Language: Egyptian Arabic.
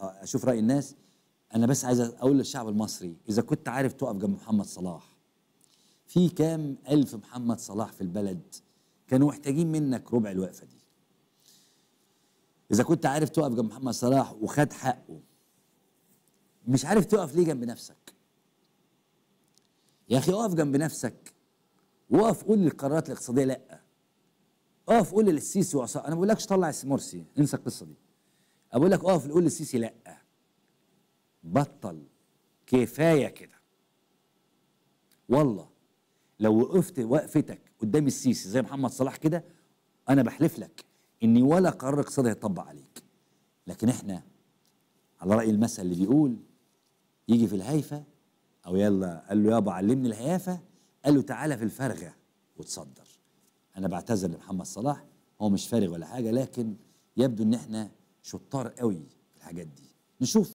اشوف راي الناس انا بس عايز اقول للشعب المصري اذا كنت عارف تقف جنب محمد صلاح في كام الف محمد صلاح في البلد كانوا محتاجين منك ربع الوقفه دي اذا كنت عارف تقف جنب محمد صلاح وخد حقه مش عارف تقف ليه جنب نفسك يا اخي اقف جنب نفسك وقف قول للقرارات الاقتصاديه لا اقف قول للسيسي وعصا انا ما بقولكش طلع مرسي انسى القصه دي اقول لك اقف قول للسيسي لا بطل كفايه كده والله لو وقفت وقفتك قدام السيسي زي محمد صلاح كده انا بحلف لك ان ولا قرار اقتصادي هيطبق عليك لكن احنا على راي المثل اللي بيقول يجي في الهيفه او يلا قال له يابا علمني الهيافه قال له تعالى في الفرغه وتصدر انا بعتذر لمحمد صلاح هو مش فارغ ولا حاجه لكن يبدو ان احنا شطار قوي في الحاجات دي نشوف